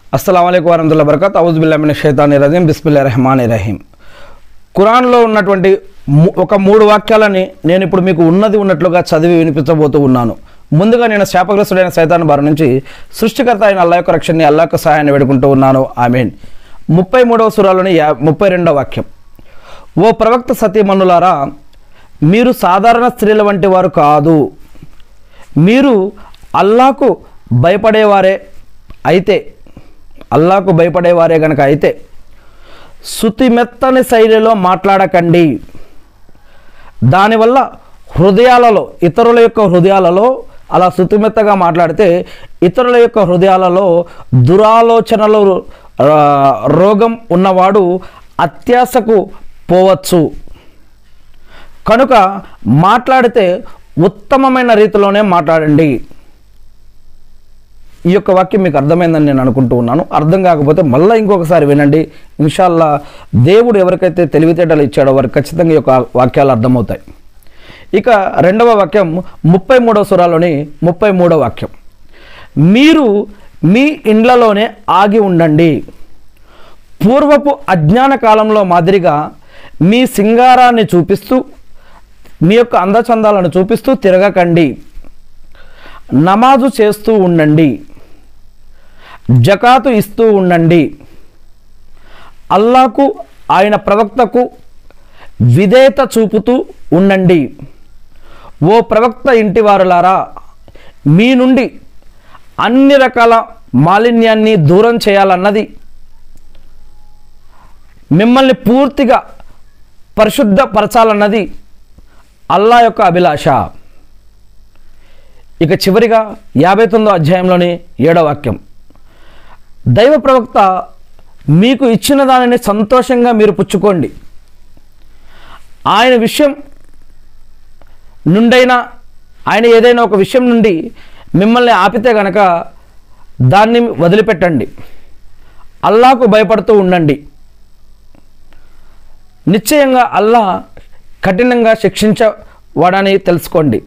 అస్సలం అయికు వరహతుల్లా బరకత్ అవుజుబిల్లామిన షైతాని రజీం బిస్మిల్లా రెహమాన్ రహీం ఖురాన్లో ఉన్నటువంటి ము- ఒక మూడు వాక్యాలని నేను ఇప్పుడు మీకు ఉన్నది ఉన్నట్లుగా చదివి వినిపించబోతూ ఉన్నాను ముందుగా నేను శాపగ్రస్తుడైన సైతాన్ బారి నుంచి సృష్టికర్త అయిన అల్లా యొక్క రక్షణని అల్లా యొక్క సహాయాన్ని వేడుకుంటూ ఉన్నాను ఆమెన్ ముప్పై మూడవ సురాలోని యా ముప్పై రెండవ వాక్యం ఓ ప్రవక్త సతీమణులారా మీరు సాధారణ స్త్రీల వంటి వారు కాదు మీరు అల్లాకు భయపడేవారే అయితే అల్లాకు భయపడేవారే గనక అయితే శుతిమెత్తని శైలిలో మాట్లాడకండి దానివల్ల హృదయాలలో ఇతరుల యొక్క హృదయాలలో అలా శుతిమెత్తగా మాట్లాడితే ఇతరుల యొక్క హృదయాలలో దురాలోచనలు ఆ, రోగం ఉన్నవాడు అత్యాశకు పోవచ్చు కనుక మాట్లాడితే ఉత్తమమైన రీతిలోనే మాట్లాడండి ఈ యొక్క వాక్యం మీకు అర్థమైందని నేను అనుకుంటూ ఉన్నాను అర్థం కాకపోతే మళ్ళీ ఇంకొకసారి వినండి ఇన్షాల్లా దేవుడు ఎవరికైతే తెలివితేటలు ఇచ్చాడో వారికి ఖచ్చితంగా ఈ యొక్క వాక్యాలు అర్థమవుతాయి ఇక రెండవ వాక్యం ముప్పై మూడవ సురాలోని ముప్పై మూడవ వాక్యం మీరు మీ ఇండ్లలోనే ఆగి ఉండండి పూర్వపు అజ్ఞాన కాలంలో మాదిరిగా మీ సింగారాన్ని చూపిస్తూ మీ యొక్క అందచందాలను చూపిస్తూ తిరగకండి నమాజు చేస్తూ ఉండండి జకాతు ఇస్తూ ఉండండి అల్లాకు ఆయన ప్రవక్తకు విధేయత చూపుతూ ఉండండి ఓ ప్రవక్త ఇంటి వారులారా మీ నుండి అన్ని రకాల మాలిన్యాన్ని దూరం చేయాలన్నది మిమ్మల్ని పూర్తిగా పరిశుద్ధపరచాలన్నది అల్లా యొక్క అభిలాష ఇక చివరిగా యాభై తొమ్మిదో అధ్యాయంలోని ఏడో వాక్యం దైవ ప్రవక్త మీకు ఇచ్చిన దానిని సంతోషంగా మీరు పుచ్చుకోండి ఆయన విషయం నుండైనా ఆయన ఏదైనా ఒక విషయం నుండి మిమ్మల్ని ఆపితే గనక దాన్ని వదిలిపెట్టండి అల్లాకు భయపడుతూ ఉండండి నిశ్చయంగా అల్లా కఠినంగా శిక్షించవాడని తెలుసుకోండి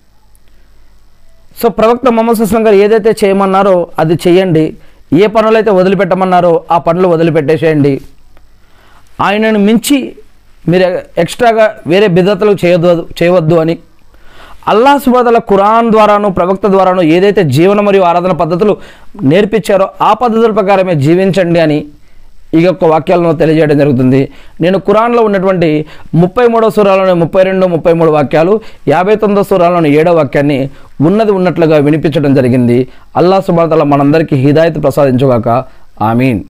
సో ప్రవక్త మొహమ్మద్ సుస్లం గారు ఏదైతే చేయమన్నారో అది చేయండి ఏ పనులైతే వదిలిపెట్టమన్నారో ఆ పనులు వదిలిపెట్టేసేయండి ఆయనను మించి మీరు ఎక్స్ట్రాగా వేరే బిద్దతలు చేయవద్దు చేయవద్దు అని అల్లా సుబాదల ఖురాన్ ద్వారాను ప్రవక్త ద్వారాను ఏదైతే జీవన మరియు ఆరాధన పద్ధతులు నేర్పించారో ఆ పద్ధతుల ప్రకారమే జీవించండి అని ఈ యొక్క వాక్యాలను తెలియజేయడం జరుగుతుంది నేను ఖురాన్లో ఉన్నటువంటి ముప్పై మూడో సూరాలోని ముప్పై రెండు ముప్పై మూడు వాక్యాలు యాభై తొమ్మిదో సూరాలోని ఏడో వాక్యాన్ని ఉన్నది ఉన్నట్లుగా వినిపించడం జరిగింది అల్లా సుబాదల మనందరికీ హిదాయత్ ప్రసాదించుగాక ఆమీన్